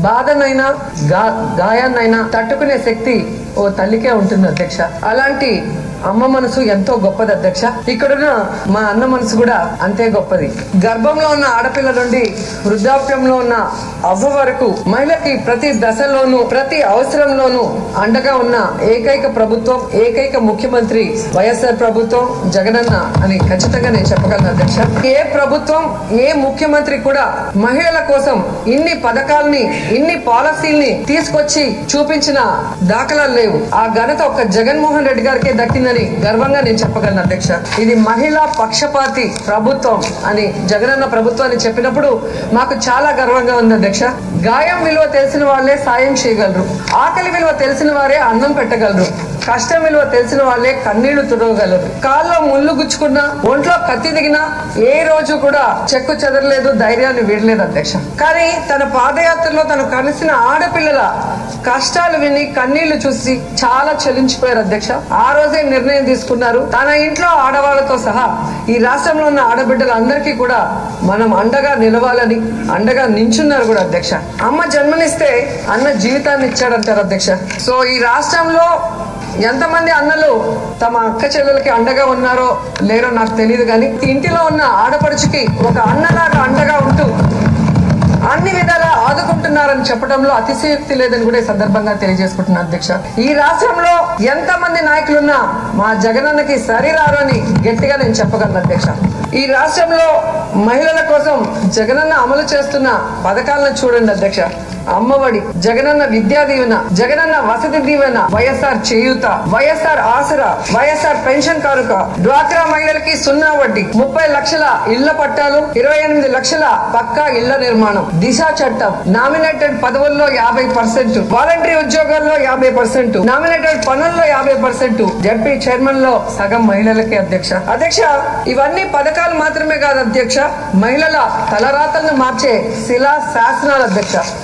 బాధనైనా గా గాయాన్నైనా తట్టుకునే శక్తి ఓ తల్లికే ఉంటుంది అధ్యక్ష అలాంటి అమ్మ మనసు ఎంతో గొప్పది అధ్యక్ష ఇక్కడున్న మా అన్న మనసు కూడా అంతే గొప్పది గర్భంలో ఉన్న ఆడపిల్ల నుండి వృద్ధాప్యంలో ఉన్న అవ్వ వరకు మహిళకి ప్రతి దశలోనూ ప్రతి అవసరంలోనూ అండగా ఉన్న ఏకైక ప్రభుత్వం ఏకైక ముఖ్యమంత్రి వైఎస్ఆర్ ప్రభుత్వం జగనన్న అని ఖచ్చితంగా నేను చెప్పగలను అధ్యక్ష ఏ ప్రభుత్వం ఏ ముఖ్యమంత్రి కూడా మహిళల కోసం ఇన్ని పథకాల్ని ఇన్ని పాలసీల్ని తీసుకొచ్చి చూపించిన దాఖలాలు లేవు ఆ ఘనత ఒక్క జగన్మోహన్ రెడ్డి గారికే దక్కిందని గర్వంగా నేను చెప్పగలను అధ్యక్ష ఇది మహిళా పక్షపాతి ప్రభుత్వం అని జగనన్న ప్రభుత్వాన్ని చెప్పినప్పుడు మాకు చాలా గర్వంగా ఉంది అధ్యక్ష గాయం విలువ తెలిసిన వాళ్ళే సాయం చేయగలరు ఆకలి విలువ తెలిసిన వారే అన్నం పెట్టగలరు కష్టం విలువ తెలిసిన వాళ్ళే కన్నీళ్లు తుడవగలరు కాల్లో ముళ్ళు గుచ్చుకున్నా ఒంట్లో కత్తి దిగినా ఏ రోజు కూడా చెక్కు చెదరలేదు ధైర్యాన్ని వీడలేదు అధ్యక్ష కానీ తన పాదయాత్రలో తను కలిసిన ఆడపిల్లల కష్టాలు విని కన్నీళ్లు చూసి చాలా చెల్లించిపోయారు అధ్యక్ష ఆ రోజే నిర్ణయం తీసుకున్నారు తన ఇంట్లో ఆడవాళ్లతో సహా ఈ రాష్ట్రంలో ఉన్న ఆడబిడ్డలందరికీ కూడా మనం అండగా నిలవాలని అండగా నించున్నారు కూడా అధ్యక్ష అమ్మ జన్మనిస్తే అన్న జీవితాన్ని ఇచ్చాడంటారు అధ్యక్ష సో ఈ రాష్ట్రంలో ఎంతమంది అన్నలు తమ అక్క చెల్లెలకి అండగా ఉన్నారో లేరో నాకు తెలియదు కానీ ఇంటిలో ఉన్న ఆడపడుచుకి ఒక అన్నలాగా అండగా ఉంటూ అన్ని విధాలా ఆదుకుంటున్నారని చెప్పడంలో అతిశయోక్తి లేదని కూడా ఈ సందర్భంగా తెలియజేసుకుంటున్నా అధ్యక్ష ఈ రాష్ట్రంలో ఎంత మంది నాయకులున్నా మా జగనన్నకి సరిరారు అని గట్టిగా నేను చెప్పగలను అధ్యక్ష ఈ రాష్ట్రంలో మహిళల కోసం జగనన్న అమలు చేస్తున్న పథకాలను చూడండి అధ్యక్ష అమ్మఒడి జగనన్న విద్యా దీవెన జగనన్న వసతి దీవెన వైఎస్ఆర్ చేయూత వైఎస్ఆర్ ఆసరా వైఎస్ఆర్ పెన్షన్ కానుక డ్వాక్రా మహిళలకి సున్నా వడ్డీ ముప్పై లక్షల ఇళ్ల పట్టాలు ఇరవై ఎనిమిది లక్షల పక్కా ఇళ్ల నిర్మాణం దిశ చట్టం నామినేటెడ్ పదవుల్లో యాభై పర్సెంట్ వాలంటరీ ఉద్యోగాల్లో యాభై పర్సెంట్ నామినేటెడ్ పనుల్లో యాభై పర్సెంట్ జడ్పీ చైర్మన్ లో సగం మహిళలకే అధ్యక్ష అధ్యక్ష ఇవన్నీ పథకాలు మాత్రమే కాదు అధ్యక్ష మహిళల తలరాతలను మార్చే శిలా శాసనాలు అధ్యక్ష